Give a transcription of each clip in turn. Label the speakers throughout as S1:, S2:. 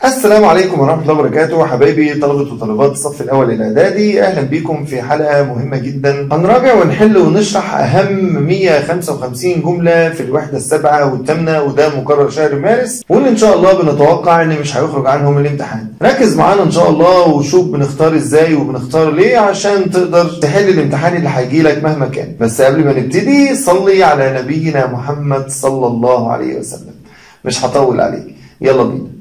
S1: السلام عليكم ورحمة الله وبركاته حبايبي طلبة وطالبات الصف الأول الإعدادي أهلا بيكم في حلقة مهمة جدا هنراجع ونحل ونشرح أهم 155 جملة في الوحدة السابعة والثامنة وده مقرر شهر مارس واللي إن شاء الله بنتوقع إن مش هيخرج عنهم الامتحان ركز معانا إن شاء الله وشوف بنختار إزاي وبنختار ليه عشان تقدر تحل الامتحان اللي هيجيلك مهما كان بس قبل ما نبتدي صلي على نبينا محمد صلى الله عليه وسلم مش هطول عليك يلا بينا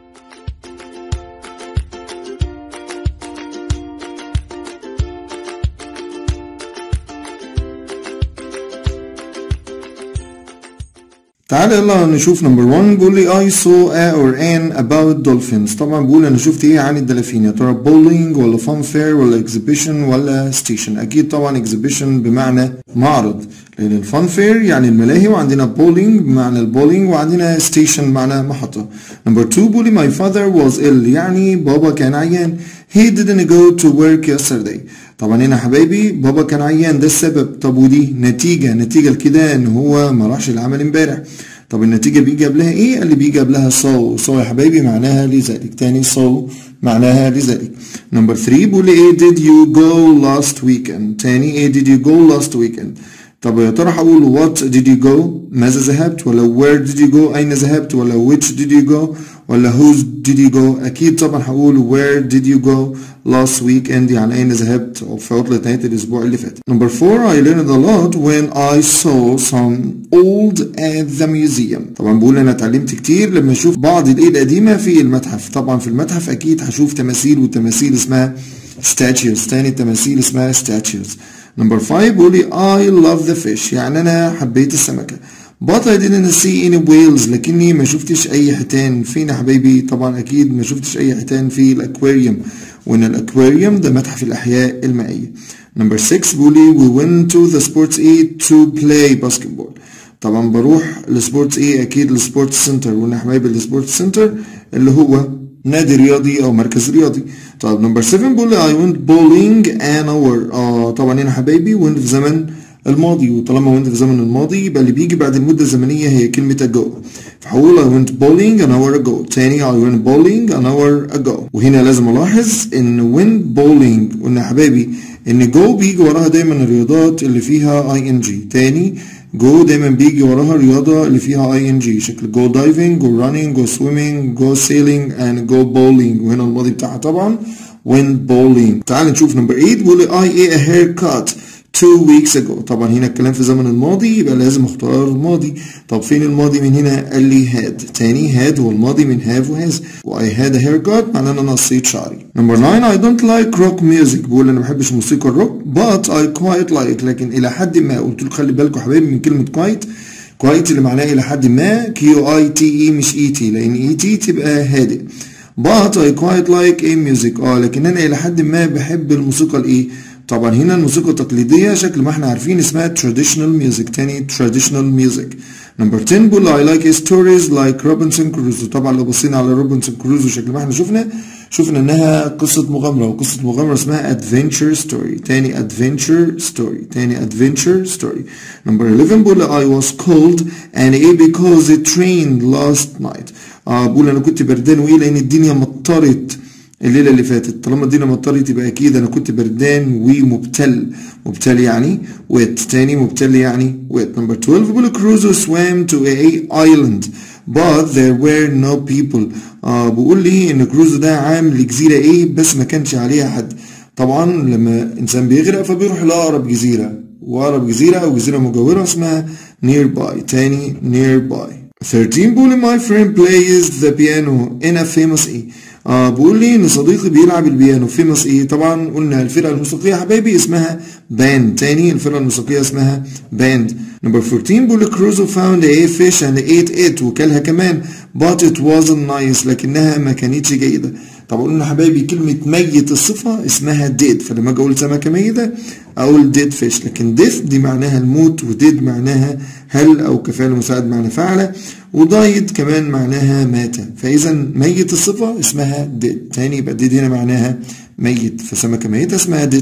S1: تعالى يلا نشوف نمبر 1 بيقول لي I saw a or an about dolphins طبعا بقول انا شفت ايه عن الدلافين يا ترى bowling ولا fun fair ولا exhibition ولا station اكيد طبعا exhibition بمعنى معرض لان الفان فير يعني الملاهي وعندنا bowling بمعنى البولينج وعندنا station بمعنى محطة نمبر 2 بيقول لي my father was ill يعني بابا كان عيان he didn't go to work yesterday طبعا هنا حبايبي بابا كان عيان ده السبب طب ودي نتيجة نتيجة لكده ان هو ما راحش العمل امبارح طب النتيجة بيجي قبلها ايه اللي بيجي قبلها so so يا حبايبي معناها لذلك تاني so معناها لذلك نمبر 3 بيقول لي ايه did you go last weekend تاني ايه did you go last weekend طب يا ترى هقول what did you go ماذا ذهبت ولا where did you go أين ذهبت ولا which did you go ولا whose did you go أكيد طبعا هقول where did you go last weekend يعني أين ذهبت في عطلة نهاية الأسبوع اللي فات number four I learned a lot when I saw some old at the museum طبعا بقول أنا اتعلمت كتير لما أشوف بعض الإيه القديمة في المتحف طبعا في المتحف أكيد هشوف تماثيل والتماثيل اسمها statues تاني التماثيل اسمها statues نمبر 5 بيقول لي I love the fish يعني أنا حبيت السمكة but I didn't see any whales لكني ما شفتش أي حيتان فين يا حبايبي طبعا أكيد ما شفتش أي حيتان في الأكواريوم وإن الأكواريوم ده متحف الأحياء المائية نمبر 6 بيقول لي we went to the sports A to play basketball طبعا بروح لسبورتس ايه اكيد السبورتس سنتر وان حبايبي السبورتس سنتر اللي هو نادي رياضي او مركز رياضي طيب نمبر 7 بيقول لي I went bowling an hour اه طبعا هنا حبايبي went في زمن الماضي وطالما went في زمن الماضي يبقى اللي بيجي بعد المدة الزمنية هي كلمة ago فهقول I went bowling an hour ago تاني I went bowling an hour ago وهنا لازم الاحظ ان went bowling وان حبايبي ان go بيجي وراها دايما الرياضات اللي فيها ing تاني جو دايما بيجي وراها الرياضة اللي فيها اي ان جي شكل جو دايفنج جو رانينج جو سويمنج جو سيلينج اند جو بولينج وهنا الماضي بتاعها طبعا went bowling تعال نشوف نمبر 8 بيقول I ate a haircut two weeks ago طبعا هنا الكلام في الزمن الماضي يبقى لازم اختار الماضي طب فين الماضي من هنا قال لي had تاني had هو الماضي من have و has و I had a haircut معناه ان انا قصيت شعري نمبر 9 I don't like rock music بقول انا ما بحبش موسيقى الروك but I quite like لكن الى حد ما قلت له خلي بالكم حبايبي من كلمة quite quite اللي معناها الى حد ما كيو اي تي اي مش اي تي لان اي تي تبقى هادئ but I quite like a music اه لكن انا الى حد ما بحب الموسيقى الايه طبعا هنا الموسيقى التقليدية شكل ما احنا عارفين اسمها traditional music تاني traditional music نمبر 10 بيقول I like stories like Robinson Crusoe طبعا لو بصينا على روبنسون كروزو شكل ما احنا شفنا شفنا انها قصة مغامرة وقصة مغامرة اسمها adventure story تاني adventure story تاني adventure story نمبر 11 بيقول I was cold and a because it rained last night اه بقول انا كنت بردان وايه لان الدنيا مطرت الليلة اللي فاتت طالما الدنيا مطرت يبقى أكيد أنا كنت بردان ومبتل مبتل يعني wet تاني مبتل يعني wet number 12 بيقول Crusoe swam to a island but there were no people آه بيقول لي إن كروزو ده عام لجزيرة إيه بس ما كانش عليها حد طبعا لما إنسان بيغرق فبيروح لأقرب جزيرة وأقرب جزيرة أو جزيرة مجاورة اسمها nearby تاني nearby 13 بيقول my friend plays the piano in a famous إيه آه بيقول لي ان صديقي بيلعب البيانو فيمس ايه طبعا قلنا الفرقه الموسيقيه حبايبي اسمها باند تاني الفرقه الموسيقيه اسمها باند نمبر 14 بيقول لي كروزو found a fish and ate it وكلها كمان but it wasn't nice لكنها ما كانتش جيده طب قلنا حبايبي كلمة ميت الصفة اسمها dead فلما اجي اقول سمكة ميتة اقول dead fish لكن death دي معناها الموت وديد معناها هل او كفالة مساعد معنى فعلة ودايد كمان معناها مات فاذا ميت الصفة اسمها dead تاني يبقى dead هنا معناها ميت فسمكة ميتة اسمها dead fish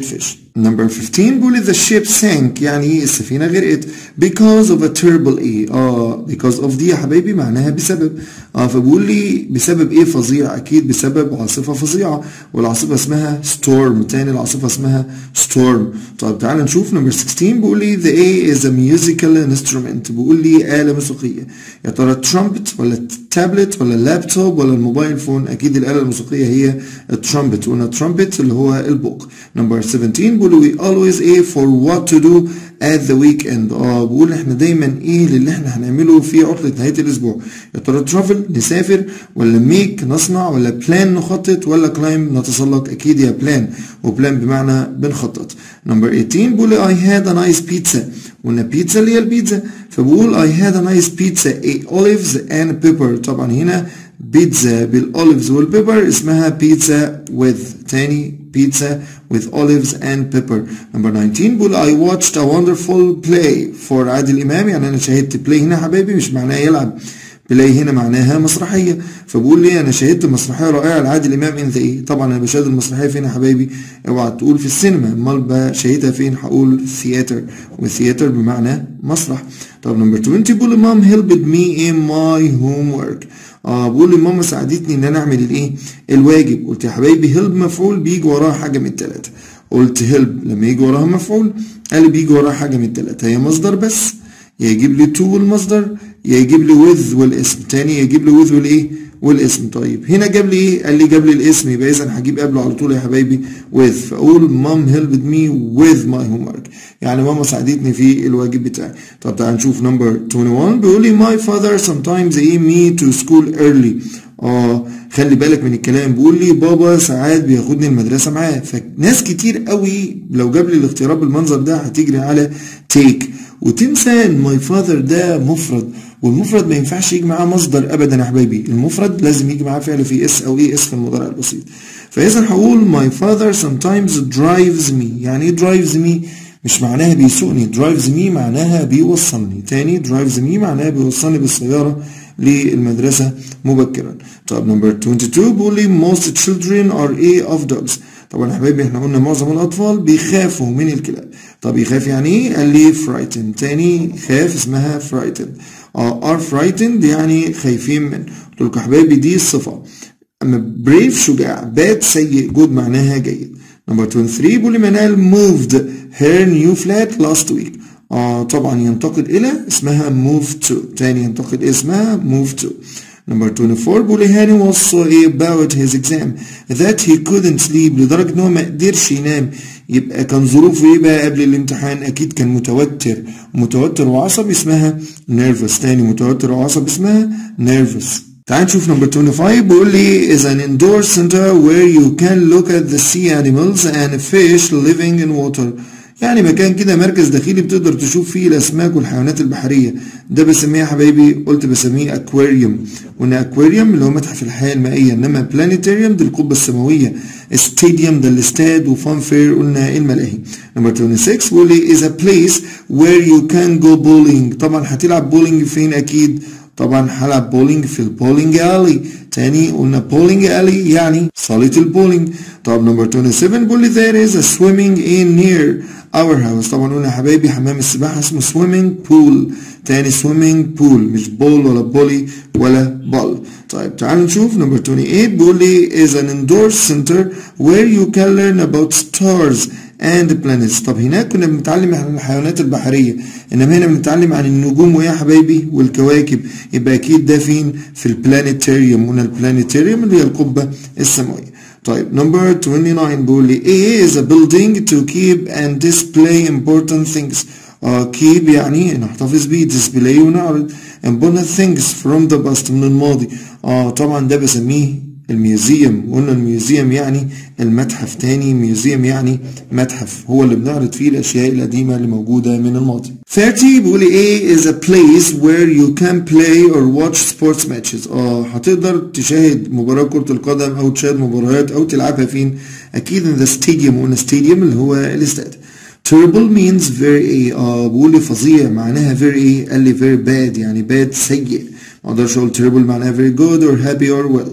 S1: Number 15 بيقول the ship sank يعني السفينة غرقت because of a terrible ايه اه because of دي يا حبايبي معناها بسبب اه فبيقول لي بسبب ايه فظيع اكيد بسبب عاصفة فظيعة والعاصفة اسمها storm تاني العاصفة اسمها storm طب تعال نشوف number 16 بيقول لي the A is a musical instrument بيقول لي آلة موسيقية يا ترى trumpet ولا تابلت ولا اللابتوب ولا الموبايل فون اكيد الآلة الموسيقية هي الترامبت قلنا trumpet اللي هو البوق number 17 بيقول we always aim for what to do at the weekend اه بقول احنا دايما ايه اللي احنا هنعمله في عطلة نهاية الاسبوع يا ترى ترافل نسافر ولا ميك نصنع ولا بلان نخطط ولا كلايم نتسلق اكيد يا بلان وبلان بمعنى بنخطط نمبر 18 بقول I had a nice pizza قلنا بيتزا اللي هي البيتزا فبقول I had a nice pizza a olives and pepper طبعا هنا بيتزا بالاوليفز والبيبر اسمها بيتزا with تاني pizza with olives and pepper number 19 بقول I watched a wonderful play for عادل إمام يعني أنا شاهدت بلاي هنا حبايبي مش معناه يلعب بلاي هنا معناها مسرحية فبقول لي أنا شاهدت مسرحية رائعة لعادل إمام إن ذا إيه طبعا أنا بشاهد المسرحية فين يا حبايبي اوعى تقول في السينما أمال بشاهدها فين هقول ثياتر والثياتر بمعنى مسرح طب نمبر 20 بقول مام helped me in my homework اه بقول لي ماما ساعدتني ان انا اعمل الايه الواجب قلت يا حبايبي هيلب مفعول بيجي وراها حاجه من الثلاثه قلت هيلب لما يجي وراها مفعول قال لي بيجي وراها حاجه من الثلاثه هي مصدر بس يا يجيب لي تو والمصدر يا يجيب لي with والاسم تاني يجيب لي with والايه والاسم طيب هنا جاب لي ايه قال لي جاب لي الاسم يبقى اذا هجيب قبله على طول يا حبايبي with فاقول مام helped me with my homework يعني ماما ساعدتني في الواجب بتاعي طب تعال نشوف نمبر 21 بيقول لي my father sometimes ايه me to school early اه خلي بالك من الكلام بيقول لي بابا ساعات بياخدني المدرسه معاه فناس كتير قوي لو جاب لي الاختيارات بالمنظر ده هتجري على تيك وتنسى ان ماي فاذر ده مفرد والمفرد ما ينفعش يجي معاه مصدر ابدا يا حبايبي المفرد لازم يجي معاه فعل في اس او اي اس في المضارع البسيط فاذا هقول my father sometimes drives me يعني ايه drives me مش معناها بيسوقني drives me معناها بيوصلني تاني drives me معناها بيوصلني بالسيارة للمدرسة مبكرا طب نمبر 22 بيقول لي most children are a of dogs طبعا يا حبايبي احنا قلنا معظم الاطفال بيخافوا من الكلاب طب يخاف يعني ايه قال لي frightened تاني خاف اسمها frightened اه are frightened يعني خايفين من قلت لكم يا حبايبي دي الصفة اما brave شجاع bad سيء good معناها جيد نمبر 23 بيقول لي منال moved her new flat last week آه طبعا ينتقل إلى اسمها move to تاني ينتقل اسمها move to Number 24 بيقول هاني was so about his exam that he couldn't sleep لدرجة إن هو ما قدرش ينام يبقى كان ظروفه إيه بقى قبل الامتحان أكيد كان متوتر متوتر وعصبي اسمها nervous تاني متوتر وعصبي اسمها nervous تعال نشوف نمبر 25 بيقول لي is an indoor center where you can look at the sea animals and fish living in water يعني مكان كده مركز داخلي بتقدر تشوف فيه الاسماك والحيوانات البحريه ده بسميه يا حبايبي قلت بسميه اكواريوم قلنا اكواريوم اللي هو متحف الحياه المائيه انما بلانيتاريوم دي القبه السماويه ستاديوم ده الاستاد وفان فير قلنا الملاهي نمبر 26 بيقول لي is a place where you can go bowling طبعا هتلعب بولينج فين اكيد طبعا هلعب بولينج في البولينج الي تاني قلنا بولينج الي يعني صالة البولينج طب نمبر 27 بيقول لي there is a swimming in near our house طبعا قلنا يا حبايبي حمام السباحة اسمه swimming pool تاني swimming pool مش بول ولا بولي ولا بال طيب تعالوا نشوف نمبر 28 بيقول لي is an indoor center where you can learn about stars and planets طب هناك كنا بنتعلم عن الحيوانات البحرية انما هنا بنتعلم عن النجوم ويا حبايبي والكواكب يبقى اكيد ده فين في البلانيتاريوم قلنا البلانيتاريوم اللي هي القبة السماوية طيب نمبر 29 بيقول لي A is a building to keep and display important things uh, keep يعني نحتفظ بيه display ونعرض important things from the past من الماضي uh, طبعا ده بسميه الميوزيوم قلنا الميوزيوم يعني المتحف تاني ميوزيوم يعني متحف هو اللي بنعرض فيه الاشياء القديمه اللي موجوده من الماضي 30 بيقول A is a place where you can play or watch sports matches اه هتقدر تشاهد مباراه كره القدم او تشاهد مباريات او تلعبها فين اكيد in the stadium قلنا stadium اللي هو الاستاد terrible means very اه بقول لي فظيع معناها very ايه قال لي very bad يعني bad سيء ما اقدرش اقول terrible معناها very good or happy or well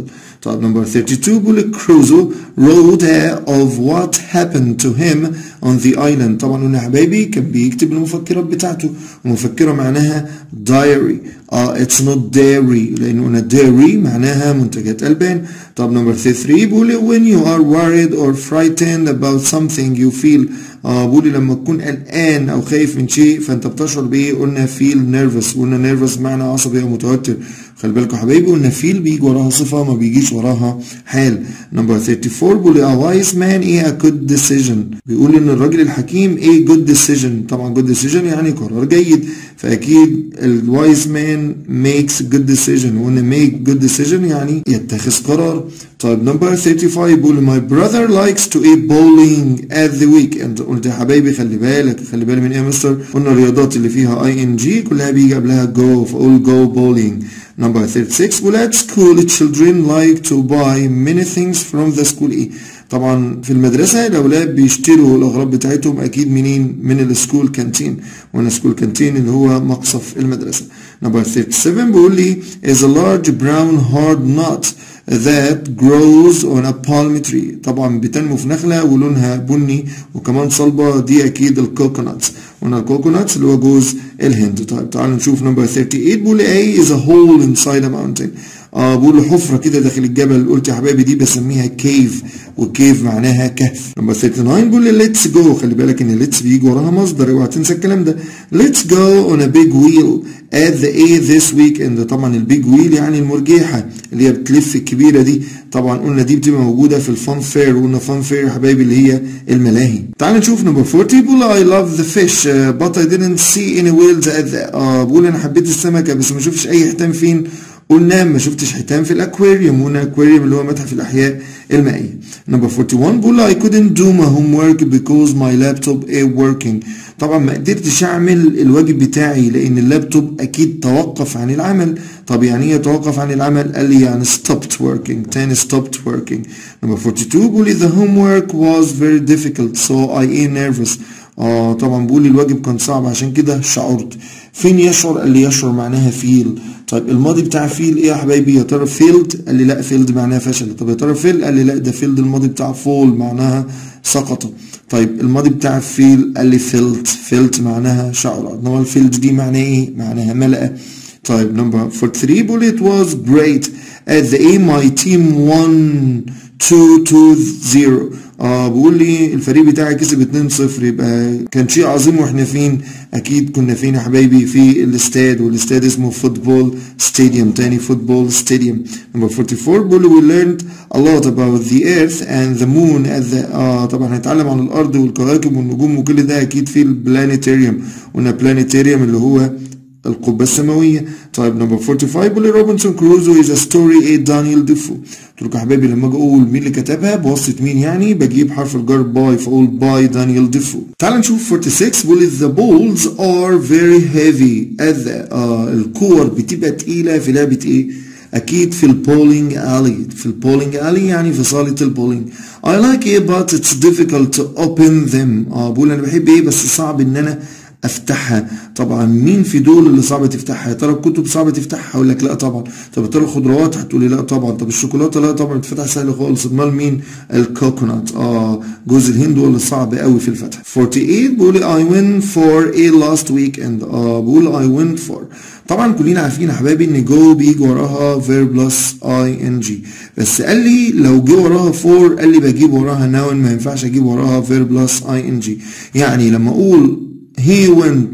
S1: طب نمبر 32 بيقول لك كروزو wrote of what happened to him on the island طبعا قلنا يا حبايبي كان بيكتب المفكرات بتاعته ومفكرة معناها diary اه it's not dairy لان قلنا dairy معناها منتجات البان طب نمبر 33 بيقول لي when you are worried or frightened about something you feel اه بيقول لي لما تكون قلقان او خايف من شيء فانت بتشعر بايه قلنا feel nervous قلنا nervous معنى عصبي او متوتر خلي بالكم يا حبايبي قلنا feel بيجي وراها صفه ما بيجيش وراها حال نمبر 34 بيقول لي a wise man ايه a good decision بيقول ان الراجل الحكيم ايه good decision طبعا good decision يعني قرار جيد فاكيد الوايز مان makes good decision وقلنا make good decision يعني يتخذ قرار طيب نمبر 35 بيقول my brother likes to eat bowling at the weekend قلت يا حبايبي خلي بالك خلي بالي من ايه يا مستر قلنا الرياضات اللي فيها اي ان جي كلها بيجي قبلها go فاقول go bowling Number 36 بيقول at school children like to buy many things from the school ايه طبعا في المدرسة الأولاد بيشتروا الأغراض بتاعتهم أكيد منين؟ من السكول كانتين وأنا سكول كانتين اللي هو مقصف المدرسة. نمبر 37 بيقول لي is a large brown hard nut that grows on a palm tree طبعا بتنمو في نخلة ولونها بني وكمان صلبة دي أكيد الكوكوناتس قلنا الكوكوناتس اللي هو جوز الهند طيب تعالوا نشوف نمبر 38 بيقول لي A is a hole inside a mountain اه بقول حفرة كده داخل الجبل قلت يا حبايبي دي بسميها كيف وكيف معناها كهف نمبر 39 بيقول لي ليتس جو خلي بالك ان ليتس بيجي وراها مصدر اوعى تنسى الكلام ده ليتس جو اون ا بيج ويل at the A this weekend طبعا البيج ويل يعني المرجيحة اللي هي بتلف الكبيرة دي طبعا قلنا دي بتبقى موجودة في الفان فير وقلنا فان فير يا حبايبي اللي هي الملاهي تعال نشوف نمبر 40 بيقول I love the fish uh, but I didn't see any whales at the آه بقول انا حبيت السمكة بس ما شفتش اي حيتان فين قلنا ما شفتش حيتان في الاكواريوم قلنا اكواريوم اللي هو متحف الاحياء المائيه نمبر 41 بيقول I couldn't do my homework because my laptop is working طبعا ما قدرتش اعمل الواجب بتاعي لان اللابتوب اكيد توقف عن العمل طب يعني ايه توقف عن العمل قال لي يعني stopped working تاني stopped working نمبر 42 بيقول لي the homework was very difficult so I am nervous اه طبعا بقول لي الواجب كان صعب عشان كده شعرت فين يشعر قال لي يشعر معناها فيل طيب الماضي بتاع فيل ايه يا حبايبي يا ترى فيلد قال لي لا فيلد معناها فشل طب يا ترى فيل قال لي لا ده فيلد الماضي بتاع فول معناها سقط طيب الماضي بتاع فيل قال لي فيلت فيلت معناها شعر انما الفيلد دي معناها ايه معناها ملأ طيب نمبر 43 بيقول it was great at the A my team won 2 2 0 اه بيقول لي الفريق بتاعي كسب 2-0 يبقى كان شيء عظيم واحنا فين اكيد كنا فين يا حبايبي في الاستاد والاستاد اسمه فوتبول ستاديوم تاني فوتبول ستاديوم نمبر 44 بيقول لي we learned a lot about the earth and the moon at the اه طبعا هنتعلم عن الارض والكواكب والنجوم وكل ده اكيد في البلانيتاريوم قلنا بلانيتاريوم اللي هو القبة السماوية طيب نمبر 45 بيقول لي روبنسون كروزو از ستوري ايه دانيال ديفو قلت لكم يا حبايبي لما اجي اقول مين اللي كتبها بواسطة مين يعني بجيب حرف الجر باي فاقول باي دانيال ديفو تعال نشوف 46 بيقول لي the balls are very heavy at the آه الكور بتبقى تقيلة في لعبة ايه اكيد في البولينج الي في البولينج الي يعني في صالة البولينج I like it but it's difficult to open them اه بقول انا بحب ايه بس صعب ان انا افتحها طبعا مين في دول اللي صعب تفتحها يا ترى الكتب صعبه تفتحها هقول لك لا طبعا طب يا ترى الخضروات هتقولي لا طبعا طب الشوكولاته لا طبعا بتفتح سهل خالص امال مين الكوكونات اه جوز الهند هو اللي صعب قوي في الفتح 48 بيقول I went for a last weekend اه بقول I went for طبعا كلنا عارفين يا حبايبي ان جو بيجي وراها verb plus ing بس قال لي لو جه وراها for قال لي بجيب وراها noun ما ينفعش اجيب وراها verb plus ing يعني لما اقول he went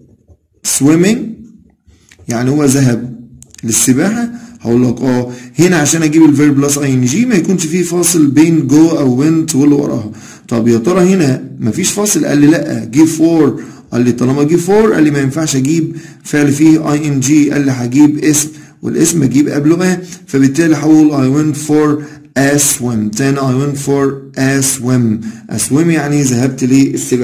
S1: swimming يعني هو ذهب للسباحة هقول لك اه هنا عشان اجيب الفيرب بلس اي ان جي ما يكونش فيه فاصل بين جو او went واللي وراها طب يا ترى هنا مفيش فاصل قال لي لا جيب فور قال لي طالما جيب فور قال لي ما ينفعش اجيب فعل فيه اي ان جي قال لي هجيب اسم والاسم اجيب قبله ما فبالتالي هقول I went for a swim تاني I went for a swim a swim يعني ذهبت للسباحة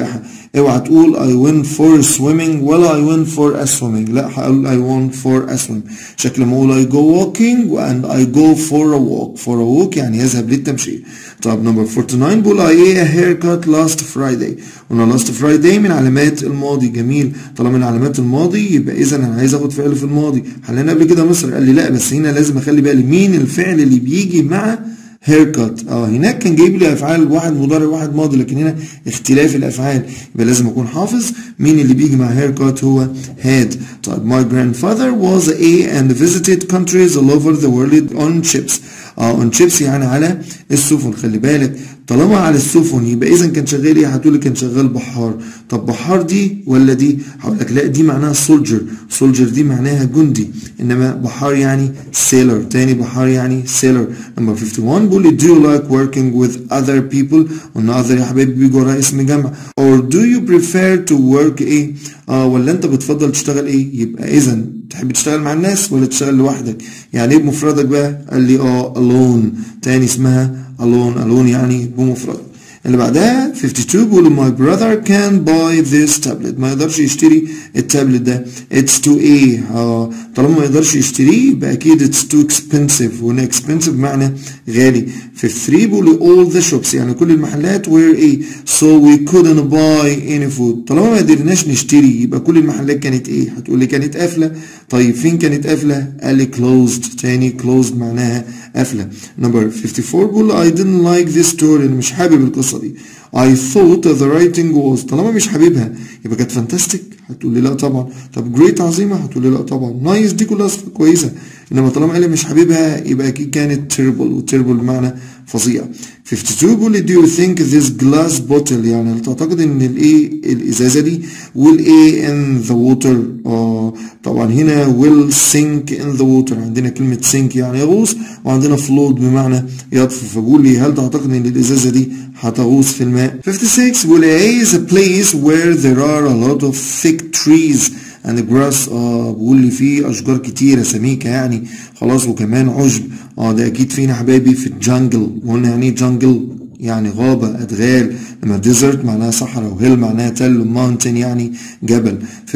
S1: اوعى تقول I went for swimming ولا I went for a swimming لا هقول I went for a swim شكل ما اقول I go walking and I go for a walk for a walk يعني يذهب للتمشية طب نمبر 49 بقول I ate a haircut last Friday قلنا last Friday من علامات الماضي جميل طالما من علامات الماضي يبقى اذا انا عايز اخد فعل في الماضي حلينا قبل كده مصر قال لي لا بس هنا لازم اخلي بالي مين الفعل اللي بيجي مع هيركات اه هناك كان جايب لي افعال واحد مضارع واحد ماضي لكن هنا اختلاف الافعال يبقى لازم اكون حافظ مين اللي بيجي مع هيركات هو had طيب my grandfather was a and visited countries all over the world on ships اه on ships يعني على السفن خلي بالك طالما على السفن يبقى اذا كان شغال ايه هتقول لي كان شغال بحار طب بحار دي ولا دي هقول لك لا دي معناها سولجر سولجر دي معناها جندي انما بحار يعني سيلر تاني بحار يعني سيلر نمبر 51 بيقول لي do you like working with other people قلنا other يا حبايبي بيجي وراها اسم جمع or do you prefer to work ايه اه ولا انت بتفضل تشتغل ايه يبقى اذا تحب تشتغل مع الناس ولا تشتغل لوحدك يعني ايه بمفردك بقى قال لي اه alone تاني اسمها alone alone يعني بمفرد اللي بعدها 52 بيقول my brother can buy this tablet ما يقدرش يشتري التابلت ده it's too a اه طالما ما يقدرش يشتريه يبقى اكيد it's too expensive وهنا expensive معنى غالي 53 بيقول all the shops يعني كل المحلات were a so we couldn't buy any food طالما ما قدرناش نشتري يبقى كل المحلات كانت ايه هتقول لي كانت قافله طيب فين كانت قافله قال لي closed تاني closed معناها قافله نمبر 54 بيقول I didn't like this story انا مش حابب القصه دي I thought the writing was طالما مش حاببها يبقى كانت فانتاستيك هتقول لي لا طبعا طب جريت عظيمه هتقول لي لا طبعا نايس دي كلها صفات كويسه انما طالما قال مش حاببها يبقى اكيد كانت terrible وتيربل بمعنى فظيع 52 بيقول لي do you think this glass bottle يعني هل تعتقد ان الايه الازازه دي will ايه in the water آه طبعا هنا will sink in the water عندنا كلمه sink يعني يغوص وعندنا float بمعنى يطفو فبقول لي هل تعتقد ان الازازه دي هتغوص في الماء 56 بيقول A is a place where there are a lot of thick trees and grass اه بيقول لي فيه اشجار كتيره سميكه يعني خلاص وكمان عشب اه ده اكيد فينا حبايبي في الجنجل وقلنا يعني ايه جنجل يعني غابة أدغال لما ديزرت معناها صحراء وهيل معناها تل وماونتن يعني جبل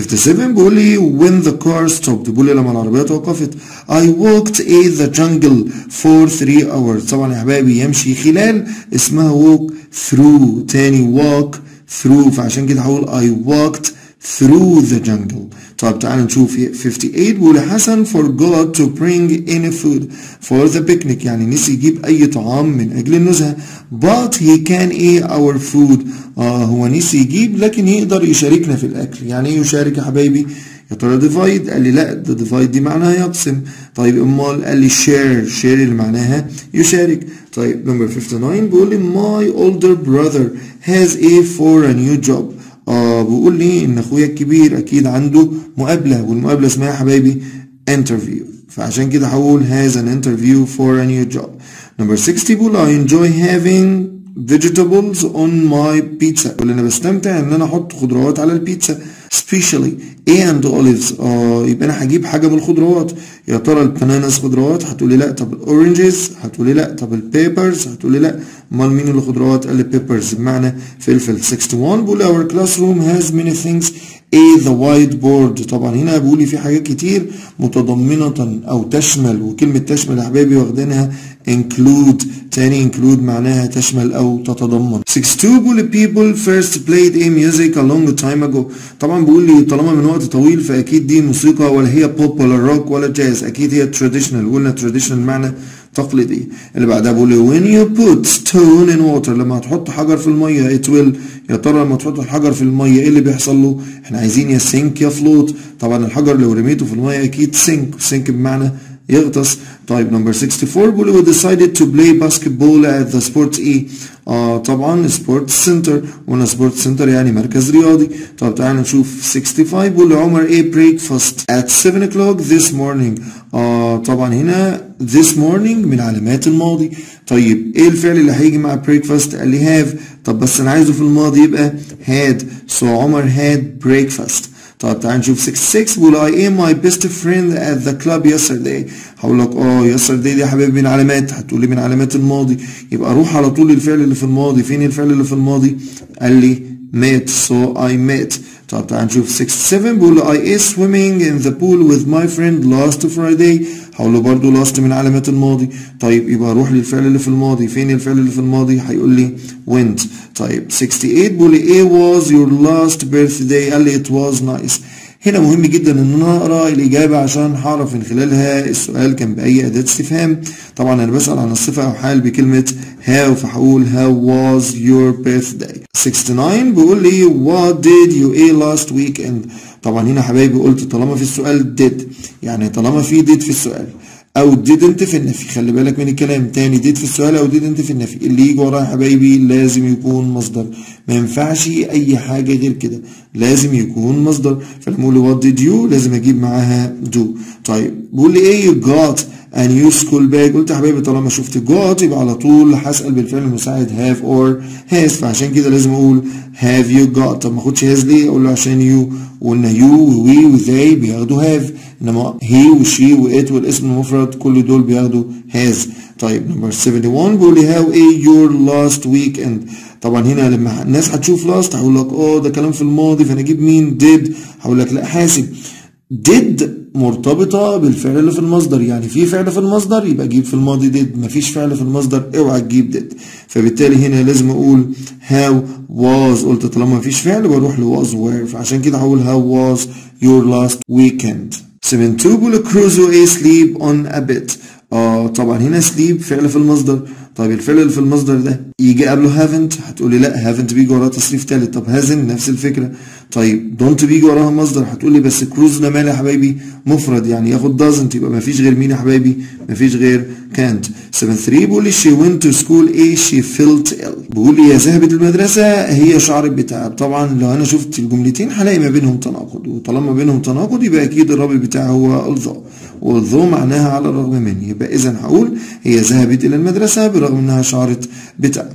S1: 57 بيقول لي when the car stopped بيقول لي لما العربية توقفت I walked in the jungle for 3 hours طبعا يا حبايبي يمشي خلال اسمها walk through تاني walk through فعشان كده هقول I walked through the jungle طب تعال نشوف 58 بيقول حسن forgot to bring any food for the picnic يعني نسي يجيب أي طعام من أجل النزهة but he can eat our food آه هو نسي يجيب لكن يقدر يشاركنا في الأكل يعني إيه يشارك يا حبايبي يا ترى ديفايد قال لي لا ده ديفايد دي معناها يقسم طيب امال قال لي شير شير اللي معناها يشارك طيب نمبر 59 بيقول لي my older brother has a for a new job اه بيقول لي ان اخويا الكبير اكيد عنده مقابله والمقابله اسمها يا حبايبي interview فعشان كده هقول has an interview for a new job number 60 بيقول I enjoy having vegetables on my pizza بيقول انا بستمتع ان انا احط خضروات على البيتزا especially and olives اه يبقى انا هجيب حاجه من الخضروات يا ترى البناناس خضروات هتقولي لا طب الاورنجز هتقولي لا طب البيبرز هتقولي لا امال مين اللي خضروات قال لي بيبرز بمعنى فلفل 61 بيقول our classroom has many things A the whiteboard طبعا هنا بيقول لي في حاجات كتير متضمنة أو تشمل وكلمة تشمل يا حبايبي واخدينها include تاني include معناها تشمل أو تتضمن 62 بيقول لي people first played a music a long time ago طبعا بيقول لي طالما من وقت طويل فأكيد دي موسيقى ولا هي بوب ولا روك ولا جاز أكيد هي traditional قلنا traditional معنى تقليدي اللي بعدها بيقول لي when you put stone in water لما هتحط حجر في الميه it will يا ترى لما تحط الحجر في الميه ايه اللي بيحصل له احنا عايزين يا سينك يا فلوت طبعا الحجر لو رميته في الميه اكيد سينك سينك بمعنى يغطس طيب نمبر 64 بيقول we decided to play basketball at the sports ايه آه طبعا سبورتس سنتر قلنا سبورتس سنتر يعني مركز رياضي طب تعالى نشوف 65 بيقول عمر ايه breakfast at 7 o'clock this morning آه طبعا هنا this morning من علامات الماضي طيب ايه الفعل اللي هيجي مع breakfast قال لي have طب بس انا عايزه في الماضي يبقى had so عمر had breakfast طب تعال نشوف 66 بيقول I am my best friend at the club yesterday هقول لك اه yesterday دي يا حبيبي من علامات هتقول لي من علامات الماضي يبقى اروح على طول للفعل اللي في الماضي فين الفعل اللي في الماضي قال لي met so I met طب تعال نشوف 67 بيقول I is swimming in the pool with my friend last Friday هقول له برضه last من علامات الماضي طيب يبقى اروح للفعل اللي في الماضي فين الفعل اللي في الماضي هيقول لي went طيب 68 بيقول لي ايه was your last birthday قال لي it was nice هنا مهم جدا ان انا اقرا الاجابه عشان هعرف من خلالها السؤال كان باي اداه استفهام طبعا انا بسال عن الصفه او حال بكلمه how فهقول how was your birthday 69 بيقول لي what did you eat last weekend طبعا هنا حبايبي قلت طالما في السؤال did يعني طالما في did في السؤال او didn't في النفي خلي بالك من الكلام تاني did في السؤال او didn't في النفي اللي يجي وراه يا حبايبي لازم يكون مصدر ما ينفعش اي حاجه غير كده لازم يكون مصدر فلما اقول what did you لازم اجيب معاها do طيب بيقول لي ايه you got a new school bag قلت يا حبايبي طالما شفت got يبقى على طول هسال بالفعل المساعد have or has فعشان كده لازم اقول have you got طب ما اخدش has ليه اقول له عشان you وقلنا you و we و they بياخدوا have انما he و she و it والاسم المفرد كل دول بياخدوا has طيب نمبر 71 بيقول لي how ايه your last weekend طبعا هنا لما الناس هتشوف last هقول لك اه ده كلام في الماضي فانا اجيب مين did هقول لك لا حاسب did مرتبطة بالفعل اللي في المصدر يعني في فعل في المصدر يبقى اجيب في الماضي did مفيش فعل في المصدر اوعى تجيب did فبالتالي هنا لازم اقول how was قلت طالما مفيش فعل بروح ل was were فعشان كده هقول how was your last weekend 72 بيقول cruise a sleep on a bed اه طبعا هنا sleep فعل في المصدر طيب الفعل اللي في المصدر ده يجي قبله haven't هتقولي لا haven't بيجي وراه تصريف تالت طب hasn't نفس الفكره طيب don't بيجي وراها مصدر هتقولي بس cruise ده مال يا حبايبي مفرد يعني ياخد doesn't يبقى مفيش غير مين يا حبايبي مفيش غير can't 73 بيقول لي she went to school ايه she felt ill بيقول لي هي ذهبت المدرسه هي شعرت بتعب طبعا لو انا شفت الجملتين هلاقي ما بينهم تناقض وطالما بينهم تناقض يبقى اكيد الرابط بتاعه هو although والذو معناها على الرغم من يبقى اذا هقول هي ذهبت الى المدرسه برغم انها شعرت بتعب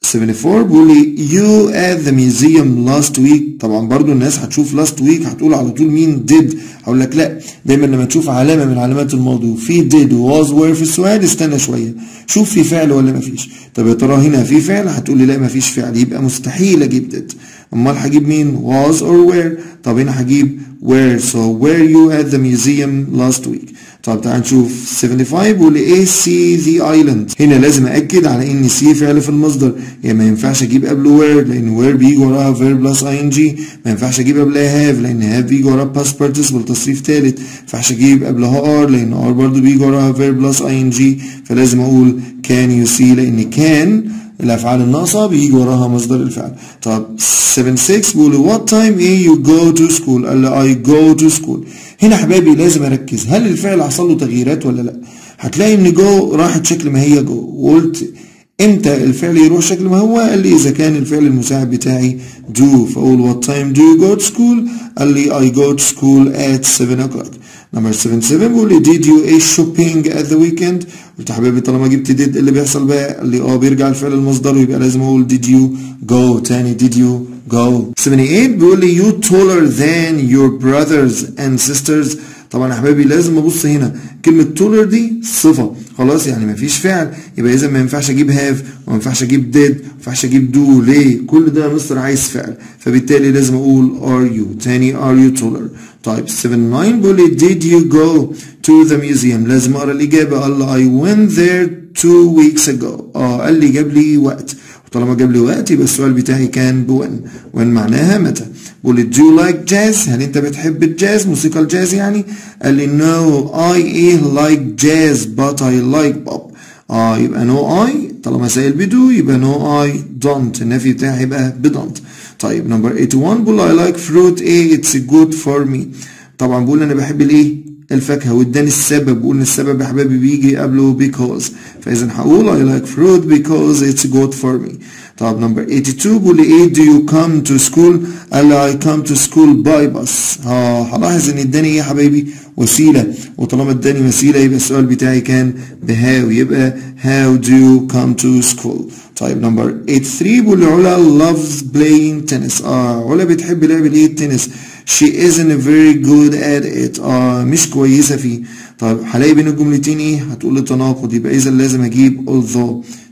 S1: 74 بيقول لي you at the museum last week طبعا برضو الناس هتشوف last week هتقول على طول مين did هقول لك لا دايما لما تشوف علامه من علامات الماضي وفي did was were في السؤال استنى شويه شوف في فعل ولا مفيش طب يا ترى هنا في فعل هتقول لي لا مفيش فعل يبقى مستحيل اجيب did امال هجيب مين was or were طب هنا هجيب where so were you at the museum last week طب تعال نشوف 75 بيقول لي ايه see the island هنا لازم اكد على ان see فعل في المصدر يعني ما ينفعش اجيب قبله where لان where بيجي وراها verb plus ing ما ينفعش اجيب قبلها have لان have بيجي وراها past participle تصريف ثالث ما ينفعش اجيب قبلها are لان are برضو بيجي وراها verb plus ing فلازم اقول can you see لان can الافعال الناقصه بيجي وراها مصدر الفعل طب 76 بيقول what time ايه you go to school قال لي I go to school هنا حبايبي لازم اركز هل الفعل حصل له تغييرات ولا لا هتلاقي ان جو راحت شكل ما هي جو وقلت امتى الفعل يروح شكل ما هو قال لي اذا كان الفعل المساعد بتاعي do فاقول what time do you go to school قال لي I go to school at 7 o'clock نمبر 77 بيقول لي did you a shopping at the weekend قلت يا حبيبي طالما جبت did اللي بيحصل بقى قال لي اه بيرجع الفعل المصدر ويبقى لازم اقول did you go تاني did you go 78 بيقول لي you taller than your brothers and sisters طبعا يا حبايبي لازم ابص هنا كلمه taller دي صفه خلاص يعني مفيش فعل يبقى اذا ما ينفعش اجيب have وما ينفعش اجيب did ما ينفعش اجيب do ليه كل ده يا مستر عايز فعل فبالتالي لازم اقول are you تاني are you taller طيب 79 بيقول لي did you go to the museum لازم اقرا الاجابه قال لي I went there two weeks ago اه قال لي جاب لي وقت وطالما جاب لي وقت يبقى السؤال بتاعي كان بوين وين معناها متى بقول لي do you like jazz هل انت بتحب الجاز موسيقى الجاز يعني قال لي no I ايه like jazz but I like pop اه يبقى no I طالما سائل بدو يبقى no I don't النفي بتاعي يبقى بدونت طيب نمبر 81 بقول I like fruit ايه it's good for me طبعا بقول انا بحب الايه الفاكهة واداني السبب بقول ان السبب يا حبايبي بيجي قبله because فاذا هقول I like fruit because it's good for me طب نمبر 82 بيقول لي ايه do you come to school قال لي I come to school by bus اه هلاحظ ان اداني ايه يا حبايبي وسيلة وطالما اداني وسيلة يبقى السؤال بتاعي كان بهاو يبقى how do you come to school طيب نمبر 83 بيقول لي علا loves playing tennis اه علا بتحب لعب الايه التنس she isn't very good at it اه مش كويسة فيه طيب هلاقي بين الجملتين ايه هتقول لي تناقض يبقى اذا لازم اجيب although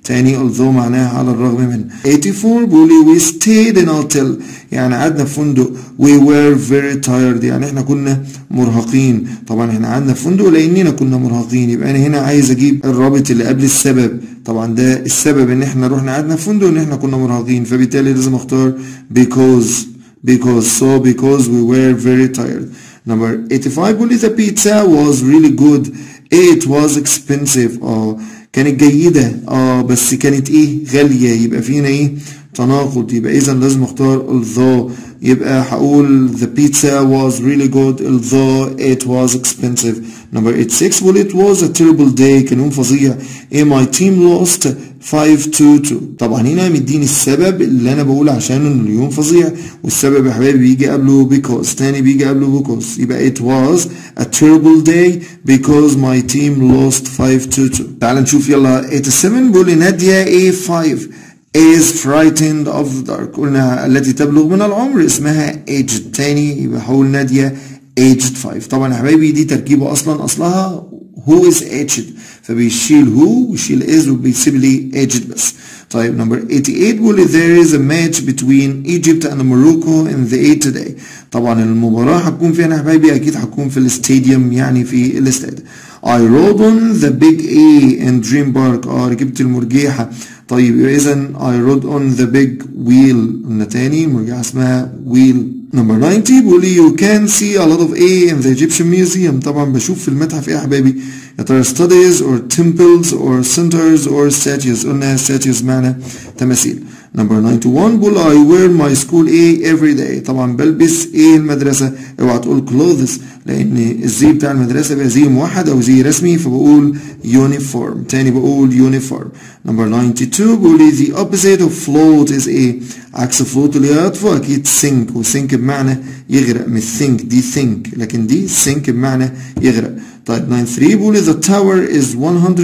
S1: تاني although معناها على الرغم من 84 بيقول لي we stayed in hotel يعني قعدنا في فندق we were very tired يعني احنا كنا مرهقين طبعا احنا قعدنا في فندق لاننا كنا مرهقين يبقى انا هنا عايز اجيب الرابط اللي قبل السبب طبعا ده السبب ان احنا رحنا قعدنا في فندق ان احنا كنا مرهقين فبالتالي لازم اختار because because so because we were very tired number 85 بيقول لي the pizza was really good it was expensive اه كانت جيدة اه بس كانت ايه غالية يبقى فينا ايه تناقض يبقى اذا لازم اختار although يبقى هقول the pizza was really good although it was expensive number 86 well it was a terrible day كان يوم فظيع ايه my team lost 5 to 2 طبعا هنا مديني السبب اللي انا بقول عشان انه اليوم فظيع والسبب يا حبايبي بيجي قبله because تاني بيجي قبله because يبقى it was a terrible day because my team lost 5 to 2 تعال نشوف يلا 87 بيقول لي نادية A5 is frightened of the dark قلنا التي تبلغ من العمر اسمها aged تاني يبقى هقول نادية aged 5 طبعا يا حبايبي دي تركيبة اصلا اصلها who is aged فبيشيل who ويشيل is وبيسيب لي aged بس طيب number 88 بيقول there is a match between Egypt and Morocco in the eight today طبعا المباراة هتكون فين يا حبايبي اكيد هتكون في الاستاديوم يعني في الاستاد I rode on the big A in Dream Park اه ركبت المرجيحة طيب يبقى اذا I rode on the big wheel قلنا تاني المرجيحة اسمها wheel number 90 بيقول لي you can see a lot of A in the Egyptian Museum طبعا بشوف في المتحف ايه يا حبايبي يا ترى studies or temples or centers or statues قلنا statues معنى تماثيل number 91 بقول I wear my school A every day طبعا بلبس ايه المدرسة اوعى تقول clothes لان الزي بتاع المدرسة بقى زي موحد او زي رسمي فبقول uniform تاني بقول uniform number 92 بقول لي the opposite of float is ايه عكس float اللي هي يطفو اكيد sink وsink بمعنى يغرق مش think دي think لكن دي sink بمعنى يغرق طيب 93 بيقول the tower is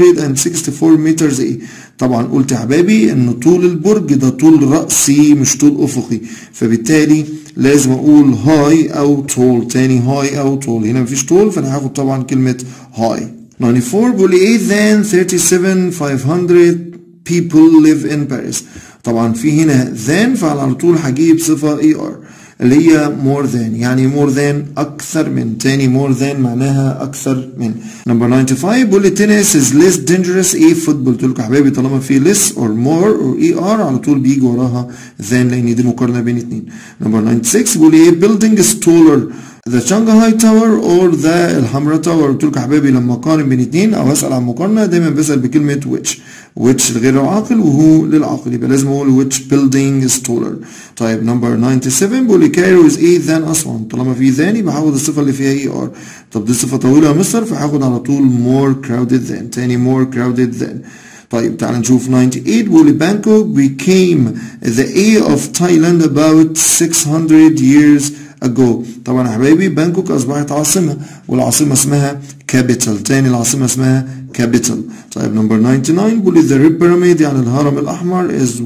S1: 164 meters ايه طبعا قلت يا حبايبي ان طول البرج ده طول رأسي مش طول افقي فبالتالي لازم اقول هاي او طول تاني هاي او طول هنا مفيش طول فانا هاخد طبعا كلمة هاي 94 بيقول ايه than 37500 people live in Paris طبعا في هنا than فعلى طول هجيب صفة er اللي هي more than يعني more than أكثر من تاني more than معناها أكثر من number 95 بيقول لي tennis is less dangerous ايه فوتبول قلت لكم يا حبايبي طالما في less or more or er على طول بيجي وراها than لأن دي مقارنة بين اتنين number 96 بيقول لي ايه building is taller the Shanghai Tower or the الحمرا Tower قلت لكم يا حبايبي لما اقارن بين اتنين او اسال عن مقارنه دايما بسال بكلمه which which لغير العاقل وهو للعاقل يبقى لازم اقول which building is taller طيب نمبر 97 بيقول لي كايرو is ايه than اسوان طالما في than يبقى هاخد الصفه اللي فيها اي ار طب دي صفه طويله يا مستر فهاخد على طول more crowded than تاني more crowded than طيب تعال نشوف 98 بيقول لي Bangkok became the A of Thailand about 600 years ago طبعا يا حبايبي بانكوك اصبحت عاصمه والعاصمه اسمها كابيتال تاني العاصمه اسمها كابيتال طيب نمبر 99 بيقول لي the Red Pyramid يعني الهرم الاحمر is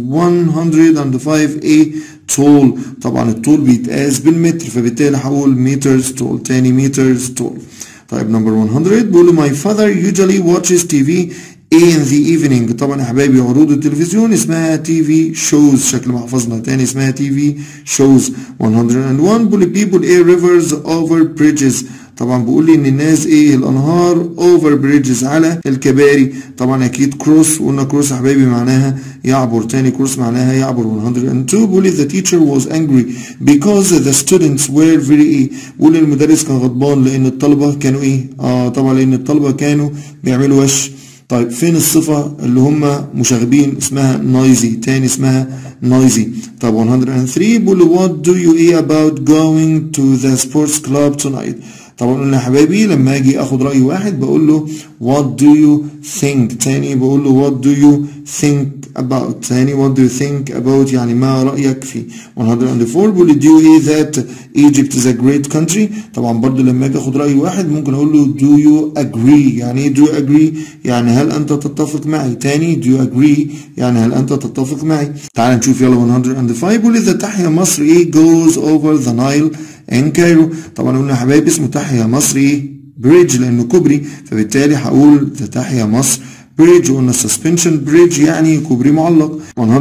S1: 105 a tall طبعا الطول بيتقاس بالمتر فبالتالي هقول meters tall تاني meters tall طيب نمبر 100 بيقول لي my father usually watches TV in the evening طبعا يا حبايبي عروض التلفزيون اسمها تي في شوز شكل ما حفظنا تاني اسمها تي في شوز 101 بيقول people ايه rivers over bridges طبعا بيقول لي ان الناس ايه الانهار over bridges على الكباري طبعا اكيد كروس وقلنا كروس يا حبايبي معناها يعبر تاني كروس معناها يعبر 102 بيقول لي the teacher was angry because the students were very ايه بيقول المدرس كان غضبان لان الطلبه كانوا ايه اه طبعا لان الطلبه كانوا بيعملوا وش طيب فين الصفة اللي هم مشاغبين اسمها نويزي تاني اسمها نويزي طب 103 بيقول what do you eat about going to the sports club tonight طبعا قلنا يا حبايبي لما اجي اخد رأي واحد بقول له what do you think تاني بقول له what do you think about تاني what do you think about يعني ما رأيك فيه 104 بيقول لي do you eat that Egypt is a great country طبعا برضو لما اجي اخد رأي واحد ممكن اقول له do you agree يعني ايه do you agree يعني هل انت تتفق معي تاني do you agree يعني هل انت تتفق معي تعال نشوف يلا 105 بيقول لي the تحيا مصر ايه goes over the Nile in Cairo طبعا قلنا يا حبايبي اسمه تحيا مصر ايه بريدج لانه كوبري فبالتالي هقول ده تحيا مصر bridge قلنا suspension bridge يعني كوبري معلق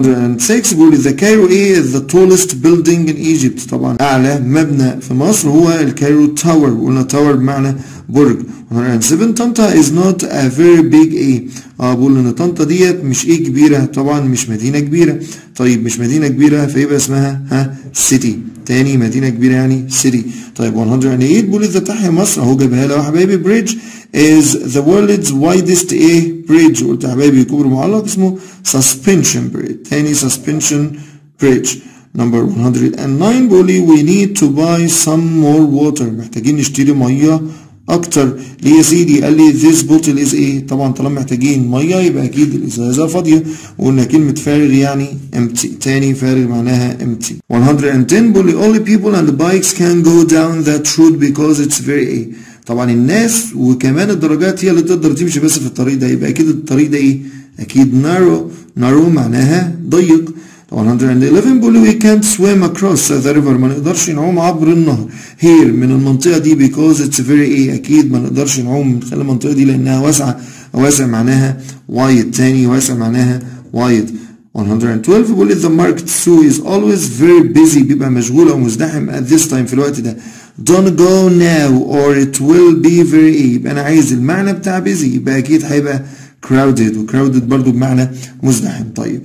S1: 106 بيقول the Cairo A is the tallest building in Egypt طبعا أعلى مبنى في مصر هو الكايرو تاور قلنا تاور بمعنى برج 107 طنطا is not a very big A اه بقول ان طنطا ديت مش ايه كبيرة طبعا مش مدينة كبيرة طيب مش مدينة كبيرة فيبقى اسمها ها سيتي تاني مدينة كبيرة يعني سيتي طيب 108 بيقول اذا تحيا مصر اهو جابها لها حبايبي بريدج is the world's widest A bridge قلت يا حبايبي كوبري معلق اسمه suspension bridge تاني suspension bridge number 109 بيقول لي we need to buy some more water محتاجين نشتري ميه اكتر ليه يا سيدي قال لي this bottle is ايه طبعا طالما محتاجين ميه يبقى اكيد الازازه فاضيه وقلنا كلمه فارغ يعني empty تاني فارغ معناها empty 110 بيقول لي only people and bikes can go down that road because it's very ايه طبعا الناس وكمان الدرجات هي اللي تقدر تمشي بس في الطريق ده يبقى اكيد الطريق ده ايه اكيد narrow narrow معناها ضيق 111 بيقول we can't swim across the river ما نقدرش نعوم عبر النهر here من المنطقة دي because it's very ايه اكيد ما نقدرش نعوم من خلال المنطقة دي لانها واسعة واسع معناها wide تاني واسع معناها wide 112 بيقول the market zoo is always very busy بيبقى مشغول او مزدحم at this time في الوقت ده don't go now or it will be very ايه يبقى انا عايز المعنى بتاع busy يبقى اكيد هيبقى crowded و crowded برضو بمعنى مزدحم طيب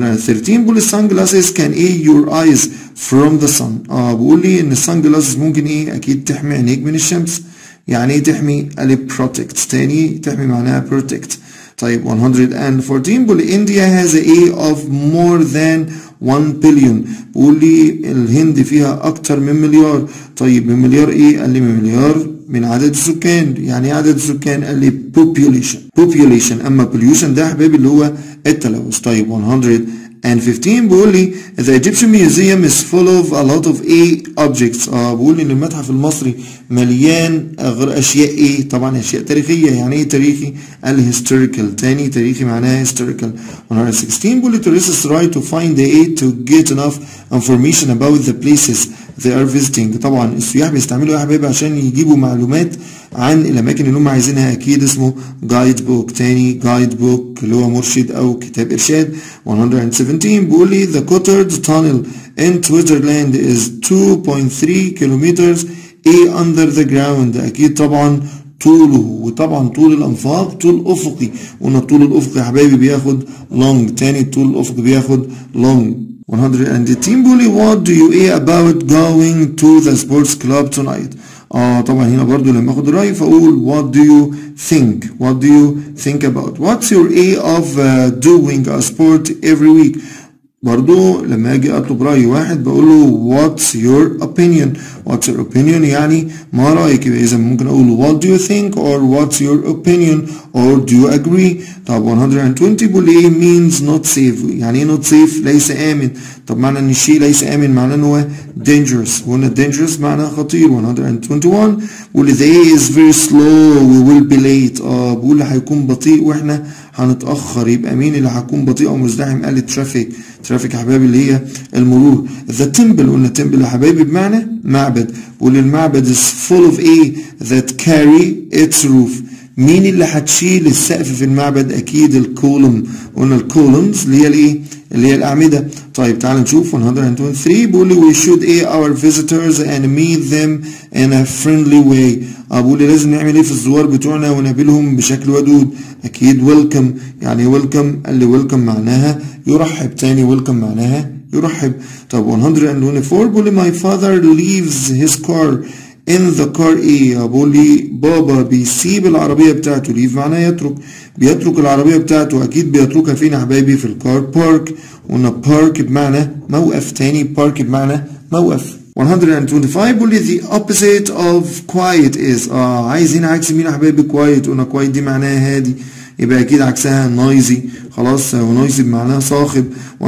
S1: 113 بيقول السان جلاسز كان ايه your eyes from the sun اه بيقول لي ان السان جلاسز ممكن ايه اكيد تحمي عينيك من الشمس يعني ايه تحمي قال لي protect تاني تحمي معناها protect طيب 114 بيقول India has a A of more than 1 billion بيقول لي الهند فيها اكتر من مليار طيب من مليار ايه قال لي من مليار من عدد السكان يعني ايه عدد السكان قال لي population population اما pollution ده يا حبايبي اللي هو التلوث طيب 115 بيقول لي the Egyptian museum is full of a lot of A objects اه بيقول لي ان المتحف المصري مليان اشياء ايه طبعا اشياء تاريخيه يعني ايه تاريخي قال لي historical تاني تاريخي معناها historical 116 بيقول لي tourists try to find the A to get enough information about the places they are visiting طبعا السياح بيستعملوا يا حبايبي عشان يجيبوا معلومات عن الاماكن اللي هم عايزينها اكيد اسمه جايد بوك تاني جايد بوك اللي هو مرشد او كتاب ارشاد 117 بيقول لي the Gotthard tunnel in Switzerland is 2.3 kilometers A under the ground اكيد طبعا طوله وطبعا طول الانفاق طول افقي قلنا الطول الافقي يا حبايبي بياخد long تاني الطول الافقي بياخد long 118 بيقول لي what do you say about going to the sports club tonight اه طبعا هنا برضو لما اخد راي فاقول what do you think what do you think about what's your A of uh, doing a sport every week برضو لما اجي اطلب راي واحد بقول له what's your opinion what's your opinion يعني ما رايك يبقى اذا ممكن اقول what do you think or what's your opinion or do you agree طب 120 بيقول لي ايه means not safe يعني ايه not safe ليس امن طب معنى ان الشيء ليس امن معناه ان هو dangerous وقلنا dangerous معناه خطير 121 بيقول لي the A is very slow we will be late اه بيقول لي هيكون بطيء واحنا هنتاخر يبقى مين اللي هيكون بطيء او مزدحم قال ترافيك ترافيك يا حبايبي اللي هي المرور ذا تمبل قلنا تمبل يا حبايبي بمعنى معبد وللمعبد is full of a that carry its roof مين اللي هتشيل السقف في المعبد اكيد الكولوم قلنا الكولومز اللي هي الايه اللي هي الاعمده طيب تعال نشوف 123 بيقول لي we should aid our visitors and meet them in a friendly way اه بيقول لي لازم نعمل ايه في الزوار بتوعنا ونقابلهم بشكل ودود اكيد ويلكم يعني ويلكم قال لي ويلكم معناها يرحب تاني ويلكم معناها يرحب طب 124 بيقول لي my father leaves his car in the car ايه بقول لي بابا بيسيب العربية بتاعته leave معناه يترك بيترك العربية بتاعته أكيد بيتركها فين يا حبايبي في الكار بارك قلنا بارك بمعنى موقف تاني بارك بمعنى موقف 125 بيقول لي the opposite of quiet is اه عايزين عكس مين يا حبايبي quiet قلنا quiet دي معناها هادي يبقى اكيد عكسها noisy خلاص ونويزي بمعناها صاخب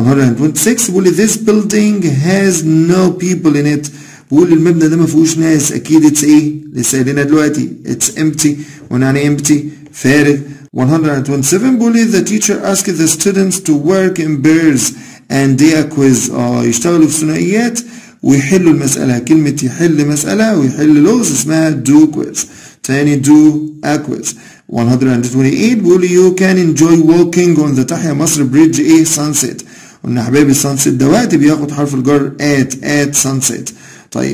S1: 126 بيقول لي this building has no people in it بقول المبنى ده ما فيهوش ناس اكيد اتس ايه لسه قايلينها دلوقتي اتس empty قلنا يعني empty فارغ 127 بيقول لي the teacher asked the students to work in pairs and they a quiz اه يشتغلوا في ثنائيات ويحلوا المسألة كلمة يحل مسألة ويحل لغز اسمها do quiz تاني do a quiz 128 بيقول you can enjoy walking on the تحيا مصر بريدج ايه sunset قلنا حبايبي sunset ده وقت بياخد حرف الجر at at sunset طيب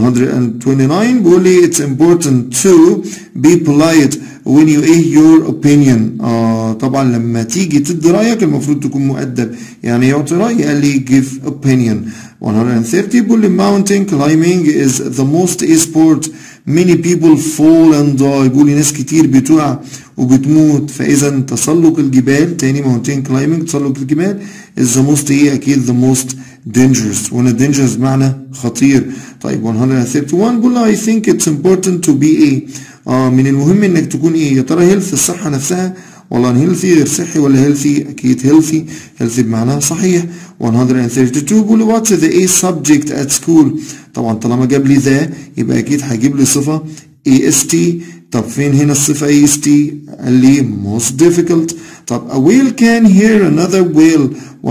S1: 129 بيقول لي it's important to be polite when you ايه your opinion آه طبعا لما تيجي تدي رايك المفروض تكون مؤدب يعني يعطي راي قال لي give opinion 130 بيقول لي mountain climbing is the most a sport many people fall and die بيقول لي ناس كتير بتقع وبتموت فاذا تسلق الجبال تاني mountain climbing تسلق الجبال is the most ايه اكيد the most dangerous وهنا dangerous بمعنى خطير طيب 131 بيقول لي I think it's important to be ايه اه من المهم انك تكون ايه يا ترى هيلث الصحة نفسها والله هيلثي غير صحي ولا هيلثي اكيد هيلثي هيلثي بمعنى صحيح 132 بيقول واتس ذا ايه subject at school طبعا طالما جاب لي ذا يبقى اكيد هيجيب لي صفة est طب فين هنا الصفة est قال لي most difficult طب a whale can hear another whale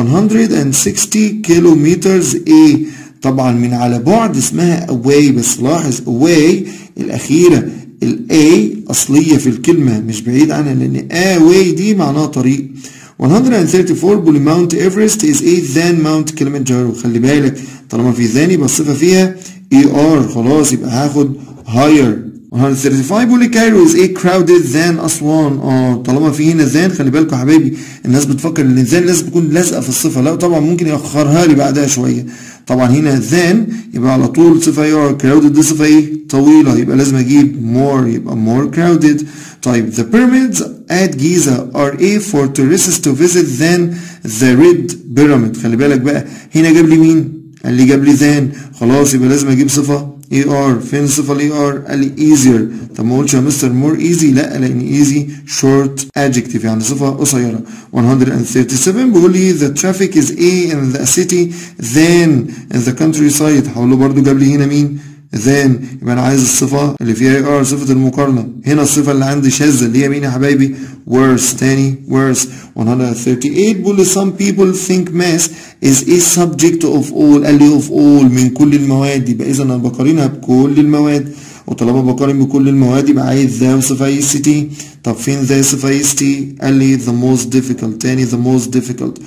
S1: 160 kilometers a طبعا من على بعد اسمها away بس لاحظ away الأخيرة ال A أصلية في الكلمة مش بعيد عنها لأن away دي معناها طريق 134 بولي ماونت ايفرست is a than ماونت كليمنجارو خلي بالك طالما في ذان يبقى الصفة فيها ER خلاص يبقى هاخد higher 135 بيقول لي كايرو is a crowded than أسوان اه طالما في هنا ذان خلي بالكم يا حبايبي الناس بتفكر ان الذان لازم تكون لازقه في الصفه لا طبعا ممكن يأخرها لي بعدها شويه طبعا هنا than يبقى على طول صفه ايه crowded دي صفه ايه طويله يبقى لازم اجيب more يبقى more crowded طيب the pyramids at Giza are a for tourists to visit than the red pyramid خلي بالك بقى هنا جاب لي مين قال لي جاب لي than خلاص يبقى لازم اجيب صفه ER فين الصفة ال ER قال لي easier طب ما قلتش يا مستر more easy لا لأن easy short adjective يعني صفة قصيرة 137 بيقول لي the traffic is A in the city than in the countryside هقول له برضه جاب لي هنا مين than يبقى انا عايز الصفة اللي فيها ER صفة المقارنة هنا الصفة اللي عندي شاذة اللي هي مين يا حبايبي worse تاني worse 138 بيقول لي some people think math is a subject of all قال لي of all من كل المواد يبقى اذا انا بقارنها بكل المواد وطالما بقارن بكل المواد يبقى عايز ذا وصفة اي سي تي طب فين ذا صفة اي سي تي قال لي the most difficult تاني the most difficult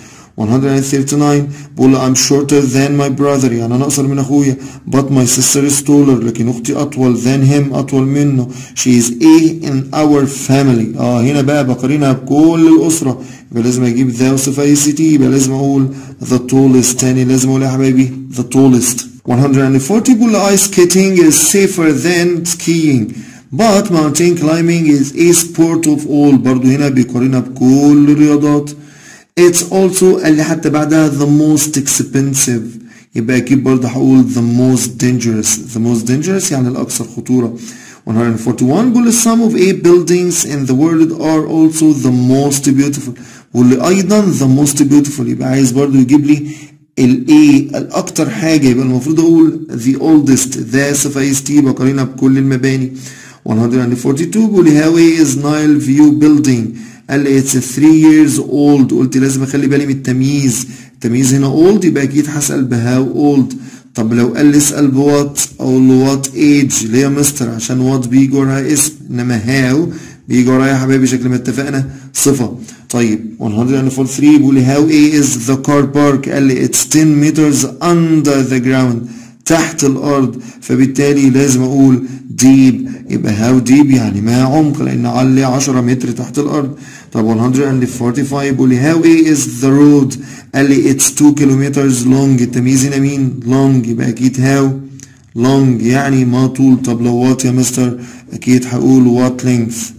S1: 139 بقول له I'm shorter than my brother يعني أنا أقصر من أخويا but my sister is taller لكن أختي أطول than him أطول منه she is a in our family اه هنا بقى بقارنها بكل الأسرة يبقى لازم أجيب ذا وصفة اي سي تي يبقى لازم أقول the tallest تاني لازم أقول يا حبايبي the tallest 140 بقول له ice skating is safer than skiing but mountain climbing is a sport of all برضو هنا بيقارنها بكل الرياضات It's also اللي حتى بعدها the most expensive يبقى أكيد برضه هقول the most dangerous the most dangerous يعني الأكثر خطورة 141 بقول some of a buildings in the world are also the most beautiful واللي أيضا the most beautiful يبقى عايز برضه يجيب لي ال A الأكتر حاجة يبقى المفروض أقول the oldest the صفة is T بقارنها بكل المباني 142 بقول how is Nile view building قال لي it's 3 years old قلت لازم اخلي بالي من التمييز التمييز هنا old يبقى اكيد هسأل بهاو old طب لو قال لي اسأل بوات اقول له وات ايج ليه يا مستر عشان وات بيجي وراها اسم انما هاو بيجي وراها يا حبايبي شكل ما اتفقنا صفة طيب 143 بيقول لي how A is the car park قال لي it's 10 meters under the ground تحت الارض فبالتالي لازم اقول deep يبقى how deep يعني ما عمق لان علي 10 متر تحت الارض طب 145 بيقول لي how A is the road قال لي it's 2 kilometers long التمييز هنا مين long يبقى اكيد how long يعني ما طول طب لو what يا مستر اكيد هقول what length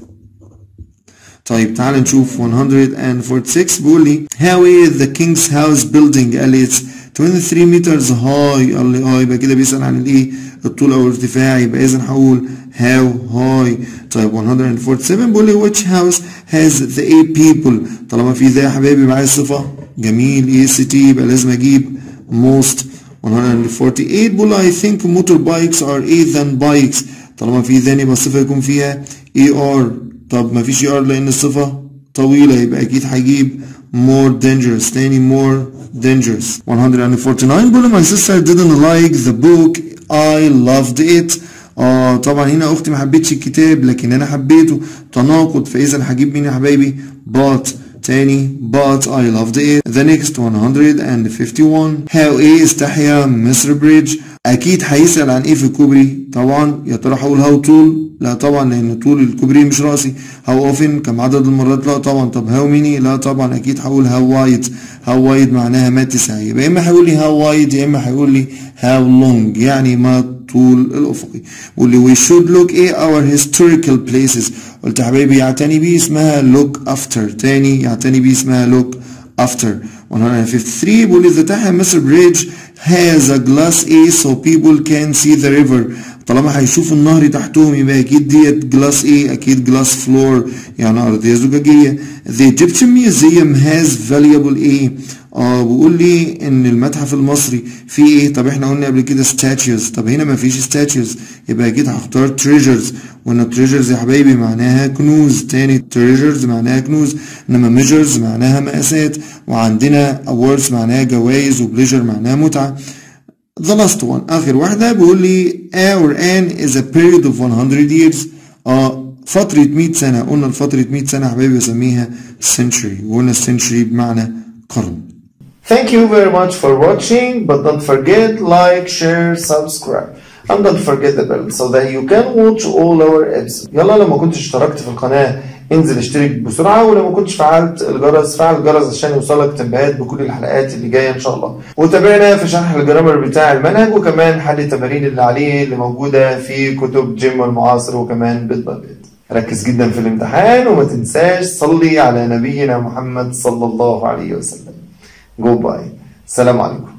S1: طيب تعال نشوف 146 بيقول لي how is the king's house building قال لي it's 23 meters high قال لي اه يبقى كده بيسأل عن الايه الطول او الارتفاع يبقى اذا هقول how high طيب 147 بيقول لي which house has the eight people طالما في ذا يا حبايبي معايا صفة جميل اي سي تي يبقى لازم اجيب most 148 بيقول I think motorbikes are a than bikes طالما في ذا يبقى الصفة يكون فيها ER طب ما فيش ER لأن الصفة طويلة يبقى أكيد هجيب more dangerous تاني more dangerous 149 بيقول my sister didn't like the book I loved it اه طبعا هنا اختي ما حبيتش الكتاب لكن انا حبيته تناقض فاذا هجيب مين يا حبايبي but تاني but I loved it the next 151 how ايه استحيا مصر بريدج اكيد هيسأل عن ايه في الكوبري طبعا يا ترى هقول هاو طول لا طبعا لان طول الكوبري مش راسي هاو اوفن كم عدد المرات لا طبعا طب هاو ميني لا طبعا اكيد هقول هاو وايد هاو وايد معناها ما اتساع يبقى يا اما هيقول لي هاو وايد يا اما هيقول لي هاو لونج يعني ما طول الافقي واللي we should look ايه our historical places قلت يا حبايبي يعتني بيه اسمها look after تاني يعتني بيه اسمها look after 153 بيقول لي افتتاح مصر بريدج has a glass A so people can see the river طالما هيشوفوا النهر تحتهم يبقى اكيد ديت جلاس ايه اكيد جلاس فلور يعني ارضيه زجاجيه the Egyptian museum has valuable ايه اه بيقول لي ان المتحف المصري فيه ايه طب احنا قلنا قبل كده statues طب هنا مفيش statues يبقى اكيد هختار treasures وان treasures يا حبايبي معناها كنوز تاني treasures معناها كنوز انما measures معناها مقاسات وعندنا awards معناها جوائز وبليجر معناها متعه The last one آخر واحدة بيقول لي a or an is a period of 100 years اه فترة 100 سنة قلنا لفترة 100 سنة يا حبايبي بسميها century وقلنا century بمعنى قرن
S2: Thank you very much for watching, but don't forget like, share, subscribe. And don't forget the bell so that you can watch all our episodes. يلا لو ما كنتش اشتركت في القناة انزل اشترك بسرعة ولو ما كنتش فعلت الجرس فعل الجرس عشان يوصلك تنبيهات بكل الحلقات اللي جاية ان شاء الله. وتابعنا في شرح الجرامر بتاع المنهج وكمان حل التمارين اللي عليه اللي موجودة في كتب جيم المعاصر وكمان بيت باي بيت. ركز جدا في الامتحان وما تنساش صلي على نبينا محمد صلى الله عليه وسلم. جود باي. السلام عليكم.